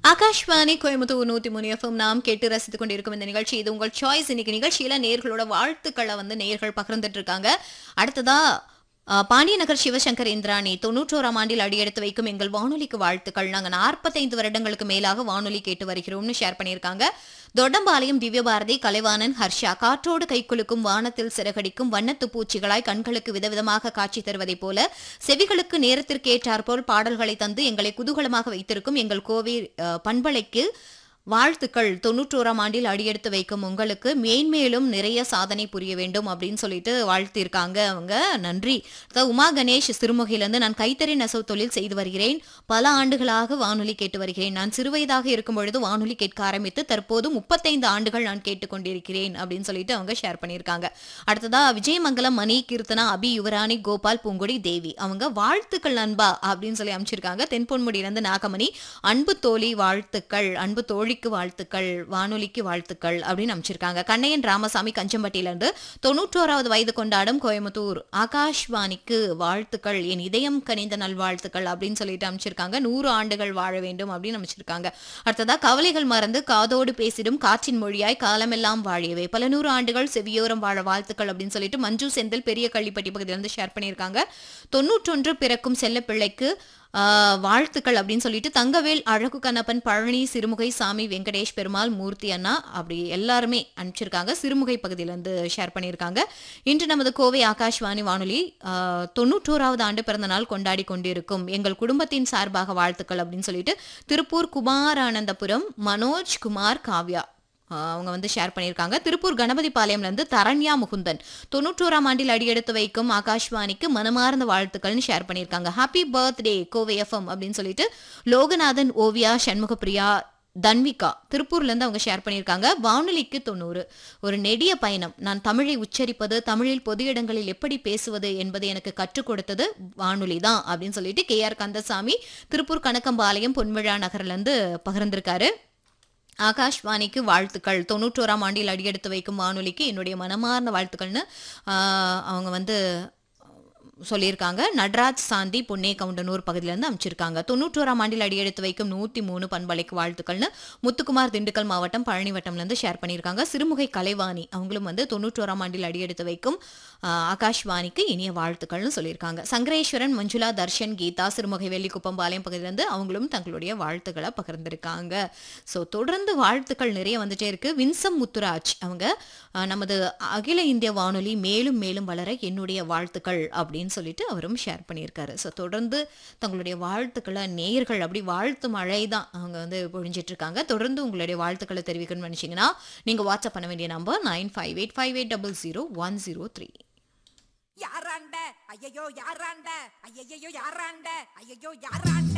ஆகாஷ்வாணி கோயம்புத்தூர் நூத்தி மூணு எஃப்எம் நாம் கேட்டு ரசித்துக் கொண்டிருக்கும் இந்த நிகழ்ச்சி இது உங்கள் சாய்ஸ் இன்னைக்கு நிகழ்ச்சியில நேர்களோட வாழ்த்துக்களை வந்து நேர்கள் பகிர்ந்துட்டு இருக்காங்க அடுத்ததா அஹ், பாண்டியநகர் சிவசங்கர் இந்திராணி தொண்ணூற்றோராம் ஆண்டில் அடியெடுத்து வைக்கும் எங்கள் வானொலிக்கு வாழ்த்துக்கள் நாங்க நாற்பத்தைந்து வருடங்களுக்கு மேலாக வானொலி கேட்டு வருகிறோம்னு ஷேர் பண்ணியிருக்காங்க தொட்டம்பாளையம் திவ்யபாரதி கலைவாணன் ஹர்ஷா காற்றோடு கைக்குலுக்கும் வானத்தில் சிறகடிக்கும் வண்ணத்து பூச்சிகளாய் கண்களுக்கு விதவிதமாக காட்சி தருவதைப் போல செவிகளுக்கு நேரத்திற்கு ஏற்றாற்போல் பாடல்களை தந்து எங்களை குதூகலமாக வைத்திருக்கும் எங்கள் கோவை அஹ், பண்பலைக்கு வாழ்த்துக்கள் தொண்ணூற்றோராம் ஆண்டில் அடியெடுத்து வைக்கும் உங்களுக்கு மேன்மேலும் நிறைய சாதனை புரிய வேண்டும் அப்படின்னு சொல்லிட்டு வாழ்த்திருக்காங்க அவங்க நன்றி அதாவது உமா கணேஷ் சிறுமுகையிலிருந்து நான் கைத்தறி நெசவு தொழில் செய்து வருகிறேன் பல ஆண்டுகளாக வானொலி கேட்டு வருகிறேன் நான் சிறுவயதாக இருக்கும் பொழுது வானொலி கேட்க ஆரம்பித்து தற்போது முப்பத்தைந்து ஆண்டுகள் நான் கேட்டுக்கொண்டிருக்கிறேன் அப்படின்னு சொல்லிட்டு அவங்க ஷேர் பண்ணியிருக்காங்க அடுத்ததா விஜயமங்கலம் மணி கீர்த்தனா அபி யுவராணி கோபால் பூங்குடி தேவி அவங்க வாழ்த்துக்கள் நண்பா அப்படின்னு சொல்லி அமைச்சிருக்காங்க தென்பொன்முடியிலிருந்து நாகமணி அன்பு தோழி வாழ்த்துக்கள் அன்பு தோழிக்கு வாழ்த்துக்கள் வானொலிக்கு வாழ்த்துக்கள் அப்படின்னு அமைச்சிருக்காங்க கண்ணையன் ராமசாமி கஞ்சம்பட்டியிலிருந்து தொண்ணூற்றோராவது வயது கொண்டாடும் கோயம்புத்தூர் ஆகாஷ்வாணிக்கு வாழ்த்துக்கள் என் இதயம் கனிந்த நல்வாழ்த்துக்கள் அப்படின்னு சொல்லிட்டு அமைச்சிருக்காங்க நூறு ஆண்டுகள் வாழ வேண்டும் அப்படின்னு அமைச்சிருக்காங்க அடுத்ததா கவலைகள் மறந்து காதோடு பேசிடும் காற்றின் மொழியாய் காலமெல்லாம் வாழியவே பல நூறு ஆண்டுகள் செவியோரம் வாழ வாழ்த்துக்கள் அப்படின்னு சொல்லிட்டு மஞ்சு செந்தில் பெரிய கள்ளிப்பட்டி பகுதியிலிருந்து ஷேர் பண்ணியிருக்காங்க தொண்ணூற்றொன்று பிறக்கும் செல்ல பிள்ளைக்கு ஆஹ், வாழ்த்துக்கள் அப்படின்னு சொல்லிட்டு தங்கவேல் அழகு கண்ணப்பன் பழனி சிறுமுகை சாமி வெங்கடேஷ் பெருமாள் மூர்த்தி அண்ணா அப்படி எல்லாருமே அனுப்பிச்சிருக்காங்க சிறுமுகை பகுதியிலேருந்து ஷேர் பண்ணியிருக்காங்க இன்று நமது கோவை ஆகாஷ்வாணி வானொலி ஆஹ், தொண்ணூற்றோராவது ஆண்டு பிறந்த நாள் கொண்டாடி கொண்டிருக்கும் எங்கள் குடும்பத்தின் சார்பாக வாழ்த்துக்கள் அப்படின்னு சொல்லிட்டு திருப்பூர் குமாரானந்தபுரம் மனோஜ் குமார் காவ்யா ஆஹ் அவங்க வந்து ஷேர் பண்ணியிருக்காங்க திருப்பூர் கணபதிபாளையம்ல இருந்து தரண்யா முகுந்தன் தொண்ணூற்றோராம் ஆண்டில் அடியெடுத்து வைக்கும் ஆகாஷ்வாணிக்கு மனமார்ந்த வாழ்த்துக்கள்னு ஷேர் பண்ணியிருக்காங்க ஹாப்பி பர்த்டே கோவை எஃப்எம் அப்படின்னு சொல்லிட்டு லோகநாதன் ஓவியா சண்முகப்பிரியா தன்விகா திருப்பூர்ல இருந்து அவங்க ஷேர் பண்ணியிருக்காங்க வானொலிக்கு தொண்ணூறு ஒரு நெடிய பயணம் நான் தமிழை உச்சரிப்பது தமிழில் பொது இடங்களில் எப்படி பேசுவது என்பதை எனக்கு கற்றுக் கொடுத்தது வானொலி தான் அப்படின்னு சொல்லிட்டு கே ஆர் கந்தசாமி திருப்பூர் கணக்கம்பாளையம் பொன்விழா நகர்ல இருந்து பகிர்ந்திருக்காரு ஆகாஷ்வாணிக்கு வாழ்த்துக்கள் தொண்ணூற்றோராம் ஆண்டில் அடியெடுத்து வைக்கும் வானொலிக்கு என்னுடைய மனமார்ந்த வாழ்த்துக்கள்னு ஆஹ், அவங்க வந்து சொல்லியிருக்காங்க நட்ராஜ் சாந்தி பொன்னே கவுண்டனூர் பகுதியிலேருந்து அமைச்சிருக்காங்க தொண்ணூற்றோராம் ஆண்டில் அடியெடுத்து வைக்கும் நூற்றி மூணு பண்பலைக்கு வாழ்த்துக்கள்னு முத்துக்குமார் திண்டுக்கல் மாவட்டம் பழனி வட்டம்லேருந்து ஷேர் பண்ணியிருக்காங்க சிறுமுகை கலைவாணி அவங்களும் வந்து தொண்ணூற்றோராம் ஆண்டில் அடியெடுத்து வைக்கும் ஆஹ், ஆகாஷ்வாணிக்கு இனிய வாழ்த்துக்கள்னு சொல்லியிருக்காங்க சங்கரேஸ்வரன் மஞ்சுளா தர்ஷன் கீதா சிறுமுகை வெள்ளிக்குப்பம் பாளையம் பகுதியிலேருந்து அவங்களும் தங்களுடைய வாழ்த்துக்களை பகிர்ந்திருக்காங்க ஸோ தொடர்ந்து வாழ்த்துக்கள் நிறைய வந்துட்டே இருக்கு வின்சம் முத்துராஜ் அவங்க ஆஹ், நமது அகில இந்திய வானொலி மேலும் மேலும் வளர என்னுடைய வாழ்த்துக்கள் அப்படின்னு சொல்லிட்டு அவரும் ஷேர் பண்ணியிருக்காரு ஸோ தொடர்ந்து தங்களுடைய வாழ்த்துக்களை நேயர்கள் அப்படி வாழ்த்து மழை தான் அவங்க வந்து பொழிஞ்சிட்டு இருக்காங்க தொடர்ந்து உங்களுடைய வாழ்த்துக்களை தெரிவிக்கணும்னு நினைச்சீங்கன்னா நீங்க வாட்ஸ்அப் பண்ண வேண்டிய number nine five eight five eight double zero one zero three யாராண்ட ஐயையோ யாராண்ட ஐயையோ யாராண்ட ஐயையோ யாராண்ட